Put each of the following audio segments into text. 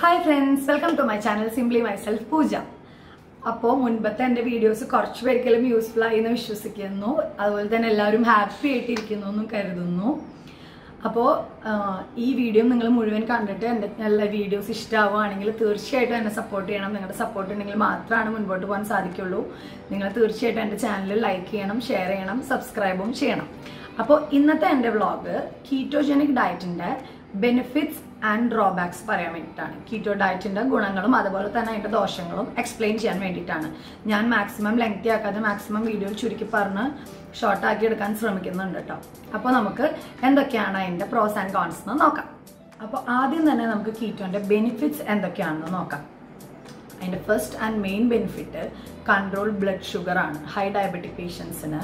hi friends welcome to my channel simply myself Pooja അപ്പോൾ മുൻപത്തെ എൻ്റെ വീഡിയോസ് കുറച്ച് പേർക്കെങ്കിലും യൂസ്ഫുൾ ആയി എന്ന് വിശ്വസിക്കുന്നു അതുപോലെ തന്നെ എല്ലാവരും ഹാപ്പി ആയിട്ടിരിക്കുന്നു എന്നും കരുതുന്നു അപ്പോൾ ഈ വീഡിയോ നിങ്ങൾ മുഴുവൻ കണ്ടിട്ട് എൻ്റെ നല്ല വീഡിയോസ് ഇഷ്ടമാവുകയാണെങ്കിൽ തീർച്ചയായിട്ടും എന്നെ സപ്പോർട്ട് ചെയ്യണം നിങ്ങളുടെ സപ്പോർട്ട് ഉണ്ടെങ്കിൽ മാത്രമാണ് മുൻപോട്ട് പോകാൻ സാധിക്കുള്ളൂ നിങ്ങൾ തീർച്ചയായിട്ടും എൻ്റെ ചാനൽ ലൈക്ക് ചെയ്യണം ഷെയർ ചെയ്യണം സബ്സ്ക്രൈബും ചെയ്യണം അപ്പോൾ ഇന്നത്തെ എൻ്റെ വ്ളോഗ് കീറ്റോജനിക് ഡയറ്റിൻ്റെ ബെനിഫിറ്റ്സ് ആൻഡ് ഡ്രോബാക്സ് പറയാൻ വേണ്ടിയിട്ടാണ് കീറ്റോ ഡയറ്റിന്റെ ഗുണങ്ങളും അതുപോലെ തന്നെ അതിന്റെ ദോഷങ്ങളും എക്സ്പ്ലെയിൻ ചെയ്യാൻ വേണ്ടിയിട്ടാണ് ഞാൻ മാക്സിമം ലെങ്തി ആക്കാതെ മാക്സിമം വീഡിയോ ചുരുക്കി പറഞ്ഞ് ഷോർട്ട് ആക്കി എടുക്കാൻ ശ്രമിക്കുന്നുണ്ട് കേട്ടോ അപ്പോൾ നമുക്ക് എന്തൊക്കെയാണ് അതിന്റെ പ്രോസ് ആൻഡ് കോൺസ് എന്ന് നോക്കാം അപ്പോൾ ആദ്യം തന്നെ നമുക്ക് കീറ്റോന്റെ ബെനിഫിറ്റ്സ് എന്തൊക്കെയാണെന്ന് നോക്കാം അതിൻ്റെ first and main benefit control blood sugar ആണ് ഹൈ ഡയബറ്റിക് പേഷ്യൻസിന്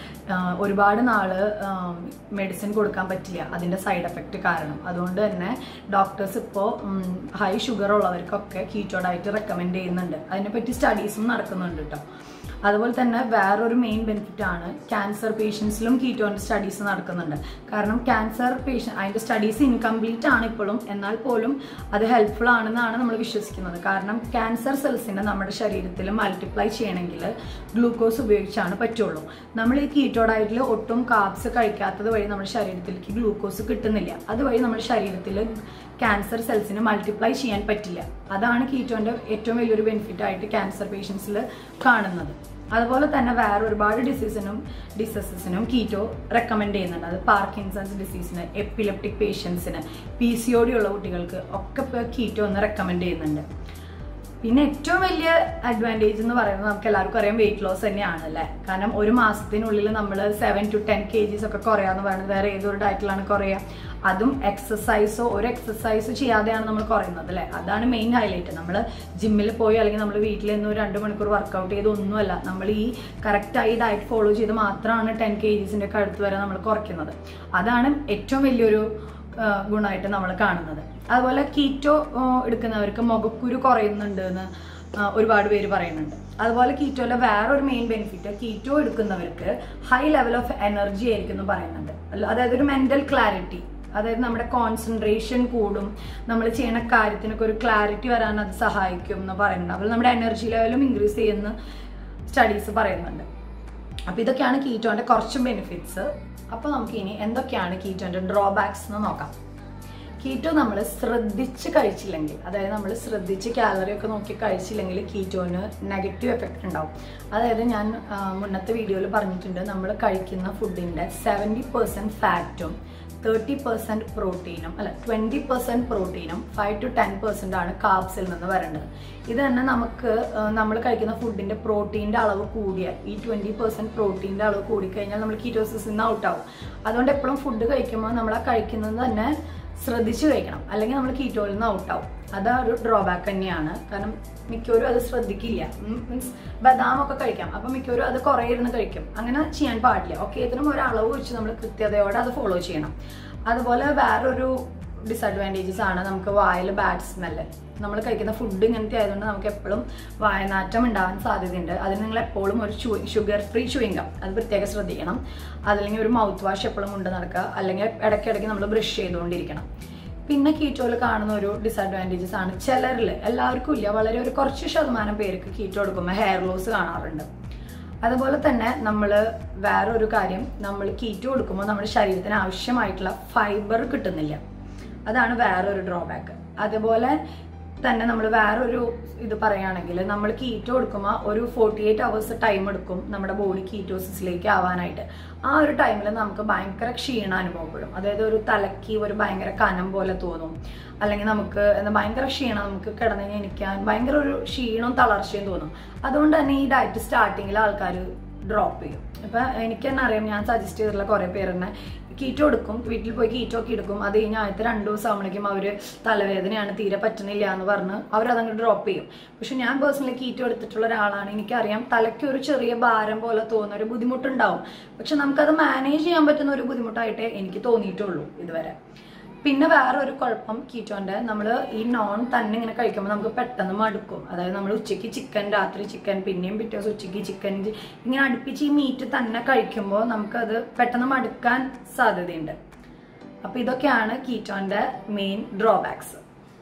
ഒരുപാട് നാള് മെഡിസിൻ കൊടുക്കാൻ പറ്റില്ല അതിൻ്റെ സൈഡ് എഫക്റ്റ് കാരണം അതുകൊണ്ട് തന്നെ ഡോക്ടേഴ്സ് ഇപ്പോൾ ഹൈ ഷുഗർ ഉള്ളവർക്കൊക്കെ കീറ്റോ ഡയറ്റ് റെക്കമെൻഡ് ചെയ്യുന്നുണ്ട് അതിനെപ്പറ്റി സ്റ്റഡീസും നടക്കുന്നുണ്ട് കേട്ടോ അതുപോലെ തന്നെ വേറൊരു മെയിൻ ബെനിഫിറ്റ് ആണ് ക്യാൻസർ പേഷ്യൻസിലും കീറ്റോൻ്റെ സ്റ്റഡീസ് നടക്കുന്നുണ്ട് കാരണം ക്യാൻസർ പേഷ്യൻ അതിൻ്റെ സ്റ്റഡീസ് ഇൻകംപ്ലീറ്റ് ആണ് ഇപ്പോഴും എന്നാൽ പോലും അത് ഹെൽപ്ഫുൾ ആണെന്നാണ് നമ്മൾ വിശ്വസിക്കുന്നത് കാരണം ക്യാൻസർ സെൽസിനെ നമ്മുടെ ശരീരത്തിൽ മൾട്ടിപ്ലൈ ചെയ്യണമെങ്കിൽ ഗ്ലൂക്കോസ് ഉപയോഗിച്ചാണ് പറ്റുള്ളൂ നമ്മൾ ഈ കീറ്റോ ഡയറ്റിൽ ഒട്ടും കാബ്സ് കഴിക്കാത്തത് വഴി നമ്മുടെ ശരീരത്തിലേക്ക് ഗ്ലൂക്കോസ് കിട്ടുന്നില്ല അതുവഴി നമ്മുടെ ശരീരത്തിൽ ക്യാൻസർ സെൽസിന് മൾട്ടിപ്ലൈ ചെയ്യാൻ പറ്റില്ല അതാണ് കീറ്റോന്റെ ഏറ്റവും വലിയൊരു ബെനിഫിറ്റ് ആയിട്ട് ക്യാൻസർ പേഷ്യൻസിൽ കാണുന്നത് അതുപോലെ തന്നെ വേറെ ഒരുപാട് ഡിസീസിനും ഡിസീസസിനും കീറ്റോ റെക്കമെൻഡ് ചെയ്യുന്നുണ്ട് അത് പാർക്കിൻസൺസ് ഡിസീസിന് എപ്പിലെപ്റ്റിക് പേഷ്യൻസിന് പി സി ഒ ഡി ഉള്ള കുട്ടികൾക്ക് ഒക്കെ ഇപ്പോൾ കീറ്റോ ഒന്ന് റെക്കമെൻഡ് ചെയ്യുന്നുണ്ട് പിന്നെ ഏറ്റവും വലിയ അഡ്വാൻറ്റേജ് എന്ന് പറയുന്നത് നമുക്ക് എല്ലാവർക്കും അറിയാം വെയിറ്റ് ലോസ് തന്നെയാണ് അല്ലേ കാരണം ഒരു മാസത്തിനുള്ളിൽ നമ്മൾ seven to ten K Gs ഒക്കെ കുറയാന്ന് പറയുന്നത് വേറെ ഏതൊരു ഡയറ്റിലാണ് കുറയുക അതും എക്സസൈസോ ഒരു എക്സസൈസ് ചെയ്യാതെയാണ് നമ്മൾ കുറയുന്നത് അല്ലേ അതാണ് മെയിൻ ഹൈലൈറ്റ് നമ്മൾ ജിമ്മിൽ പോയി അല്ലെങ്കിൽ നമ്മൾ വീട്ടിൽ നിന്ന് ഒരു രണ്ട് മണിക്കൂർ വർക്കൗട്ട് ചെയ്ത് ഒന്നുമല്ല നമ്മൾ ഈ കറക്റ്റായി ഡയറ്റ് ഫോളോ ചെയ്ത് മാത്രമാണ് ടെൻ കെ ജീസിൻ്റെ ഒക്കെ അടുത്ത് വരെ നമ്മൾ കുറയ്ക്കുന്നത് അതാണ് ഏറ്റവും വലിയൊരു ഗുണമായിട്ട് നമ്മൾ കാണുന്നത് അതുപോലെ കീറ്റോ എടുക്കുന്നവർക്ക് മുഖക്കുരു കുറയുന്നുണ്ട് എന്ന് ഒരുപാട് പേര് പറയുന്നുണ്ട് അതുപോലെ കീറ്റോയിലെ വേറൊരു മെയിൻ ബെനിഫിറ്റ് കീറ്റോ എടുക്കുന്നവർക്ക് ഹൈ ലെവൽ ഓഫ് എനർജി ആയിരിക്കും എന്ന് പറയുന്നുണ്ട് അതായത് ഒരു മെന്റൽ ക്ലാരിറ്റി അതായത് നമ്മുടെ കോൺസെൻട്രേഷൻ കൂടും നമ്മൾ ചെയ്യുന്ന കാര്യത്തിനൊക്കെ ഒരു ക്ലാരിറ്റി വരാൻ അത് സഹായിക്കും എന്ന് പറയുന്നുണ്ട് അതുപോലെ നമ്മുടെ എനർജി ലെവലും ഇൻക്രീസ് ചെയ്യുന്ന സ്റ്റഡീസ് പറയുന്നുണ്ട് അപ്പോൾ ഇതൊക്കെയാണ് കീറ്റോന്റെ കുറച്ച് ബെനിഫിറ്റ്സ് അപ്പോൾ നമുക്ക് ഇനി എന്തൊക്കെയാണ് കീറ്റോന്റെ ഡ്രോബാക്സ് എന്ന് നോക്കാം കീറ്റോ നമ്മൾ ശ്രദ്ധിച്ച് കഴിച്ചില്ലെങ്കിൽ അതായത് നമ്മൾ ശ്രദ്ധിച്ച് കാലറി ഒക്കെ നോക്കി കഴിച്ചില്ലെങ്കിൽ കീറ്റോന് നെഗറ്റീവ് എഫക്റ്റ് ഉണ്ടാവും അതായത് ഞാൻ മുന്നത്തെ വീഡിയോയിൽ പറഞ്ഞിട്ടുണ്ട് നമ്മൾ കഴിക്കുന്ന ഫുഡിൻ്റെ സെവൻറ്റി പെർസെൻറ്റ് ഫാറ്റും തേർട്ടി പെർസെൻറ്റ് പ്രോട്ടീനും അല്ല ട്വൻറ്റി പെർസെൻറ്റ് പ്രോട്ടീനും ഫൈവ് ടു ടെൻ പെർസെൻ്റ് ആണ് കാബ്സിൽ നിന്ന് വരേണ്ടത് ഇത് തന്നെ നമുക്ക് നമ്മൾ കഴിക്കുന്ന ഫുഡിൻ്റെ പ്രോട്ടീൻ്റെ അളവ് കൂടിയാൽ ഈ ട്വൻറ്റി പെർസെൻറ്റ് പ്രോട്ടീൻ്റെ അളവ് കൂടിക്കഴിഞ്ഞാൽ നമ്മൾ കീറ്റോസിൽ നിന്ന് ഔട്ടാവും അതുകൊണ്ട് എപ്പോഴും ഫുഡ് കഴിക്കുമ്പോൾ നമ്മൾ ആ കഴിക്കുന്നത് തന്നെ ശ്രദ്ധിച്ച് കഴിക്കണം അല്ലെങ്കിൽ നമ്മൾ കീറ്റോയിൽ നിന്ന് ഔട്ടാവും അതാ ഒരു ഡ്രോബാക്ക് തന്നെയാണ് കാരണം മിക്കവരും അത് ശ്രദ്ധിക്കില്ല മീൻസ് ബദാമൊക്കെ കഴിക്കാം അപ്പം മിക്കവരും അത് കുറേ ഇരുന്ന് കഴിക്കും അങ്ങനെ ചെയ്യാൻ പാടില്ല ഓക്കെ ഇതിനും ഒരു അളവ് വെച്ച് നമ്മൾ കൃത്യതയോടെ അത് ഫോളോ ചെയ്യണം അതുപോലെ വേറൊരു ഡിസഡ്വാൻറ്റേജസ് ആണ് നമുക്ക് വായിൽ ബാഡ് സ്മെല്ല് നമ്മൾ കഴിക്കുന്ന ഫുഡ് ഇങ്ങനത്തെ ആയതുകൊണ്ട് നമുക്ക് എപ്പോഴും വായനാറ്റം ഉണ്ടാവാൻ സാധ്യതയുണ്ട് അതിന് നിങ്ങൾ എപ്പോഴും ഒരു ഷുഗർ ഫ്രീ ചൂയിങ്കം അത് പ്രത്യേകം ശ്രദ്ധിക്കണം അതല്ലെങ്കിൽ ഒരു മൗത്ത് വാഷ് എപ്പോഴും കൊണ്ട് നടക്കുക അല്ലെങ്കിൽ ഇടയ്ക്കിടയ്ക്ക് നമ്മൾ ബ്രഷ് ചെയ്തുകൊണ്ടിരിക്കണം പിന്നെ കീറ്റോയിൽ കാണുന്ന ഒരു ഡിസഡ്വാൻറ്റേജസ് ആണ് ചിലരിൽ എല്ലാവർക്കും ഇല്ല വളരെ ഒരു കുറച്ച് ശതമാനം പേർക്ക് കീറ്റോ എടുക്കുമ്പോൾ ഹെയർ ലോസ് കാണാറുണ്ട് അതുപോലെ തന്നെ നമ്മൾ വേറൊരു കാര്യം നമ്മൾ കീറ്റോ കൊടുക്കുമ്പോൾ നമ്മുടെ ശരീരത്തിന് ആവശ്യമായിട്ടുള്ള ഫൈബർ കിട്ടുന്നില്ല അതാണ് വേറൊരു ഡ്രോബാക്ക് അതുപോലെ തന്നെ നമ്മൾ വേറൊരു ഇത് പറയുകയാണെങ്കിൽ നമ്മൾ കീറ്റോ കൊടുക്കുമ്പോൾ ഒരു ഫോർട്ടി എയ്റ്റ് അവേഴ്സ് ടൈം എടുക്കും നമ്മുടെ ബോഡി കീറ്റോസിസിലേക്ക് ആവാനായിട്ട് ആ ഒരു ടൈമിൽ നമുക്ക് ഭയങ്കര ക്ഷീണം അനുഭവപ്പെടും അതായത് ഒരു തലയ്ക്ക് ഒരു ഭയങ്കര കനം പോലെ തോന്നും അല്ലെങ്കിൽ നമുക്ക് എന്താ ഭയങ്കര ക്ഷീണം നമുക്ക് കിടന്നു കഴിഞ്ഞാൽ എനിക്കാൻ ഭയങ്കര ഒരു ക്ഷീണവും തളർച്ചയും തോന്നും അതുകൊണ്ട് തന്നെ ഈ ഡയറ്റ് സ്റ്റാർട്ടിങ്ങിൽ ആൾക്കാർ ഡ്രോപ്പ് ചെയ്യും ഇപ്പം എനിക്ക് തന്നെ അറിയാം ഞാൻ സജസ്റ്റ് ചെയ്തിട്ടുള്ള കുറേ പേര് തന്നെ കീറ്റോ എടുക്കും വീട്ടിൽ പോയി കീറ്റോ ഒക്കെ എടുക്കും അത് കഴിഞ്ഞ് ആദ്യത്തെ രണ്ട് ദിവസം ആകുമ്പോഴേക്കും അവർ തലവേദനയാണ് തീരെ പറ്റുന്നില്ല എന്ന് പറഞ്ഞ് അവരതങ്ങ് ഡ്രോപ്പ് ചെയ്യും പക്ഷെ ഞാൻ പേഴ്സണലി കീറ്റോ എടുത്തിട്ടുള്ള ഒരാളാണ് എനിക്കറിയാം തലയ്ക്ക് ഒരു ചെറിയ ഭാരം പോലെ തോന്നുന്ന ഒരു ബുദ്ധിമുട്ടുണ്ടാവും പക്ഷെ നമുക്കത് മാനേജ് ചെയ്യാൻ പറ്റുന്ന ഒരു ബുദ്ധിമുട്ടായിട്ടേ എനിക്ക് തോന്നിയിട്ടുള്ളൂ ഇതുവരെ പിന്നെ വേറെ ഒരു കുഴപ്പം കീറ്റോന്റെ നമ്മൾ ഈ നോൺ തന്നെ ഇങ്ങനെ കഴിക്കുമ്പോൾ നമുക്ക് പെട്ടെന്ന് മടുക്കും അതായത് നമ്മൾ ഉച്ചയ്ക്ക് ചിക്കൻ രാത്രി ചിക്കൻ പിന്നെയും പിറ്റേ ദിവസം ഉച്ചയ്ക്ക് ചിക്കൻ ഇങ്ങനെ അടുപ്പിച്ച് ഈ മീറ്റ് തന്നെ കഴിക്കുമ്പോൾ നമുക്കത് പെട്ടെന്ന് മടുക്കാൻ സാധ്യതയുണ്ട് അപ്പൊ ഇതൊക്കെയാണ് കീറ്റോന്റെ മെയിൻ ഡ്രോബാക്സ്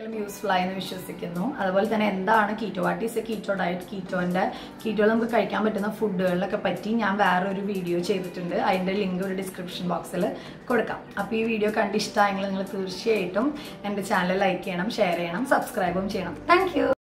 എല്ലാവർക്കും യൂസ്ഫുൾ ആയെന്ന് വിശ്വസിക്കുന്നു അതുപോലെ തന്നെ എന്താണ് keto what is a keto diet കീറ്റോന്റെ കീറ്റോയിൽ നമുക്ക് കഴിക്കാൻ പറ്റുന്ന ഫുഡുകളിലൊക്കെ പറ്റി ഞാൻ വേറെ ഒരു വീഡിയോ ചെയ്തിട്ടുണ്ട് അതിന്റെ ലിങ്ക് ഒരു ഡിസ്ക്രിപ്ഷൻ ബോക്സിൽ കൊടുക്കാം അപ്പോൾ ഈ വീഡിയോ കണ്ട് ഇഷ്ടമായെങ്കിൽ നിങ്ങൾ തീർച്ചയായിട്ടും എൻ്റെ ചാനൽ ലൈക്ക് ചെയ്യണം ഷെയർ ചെയ്യണം സബ്സ്ക്രൈബും ചെയ്യണം താങ്ക്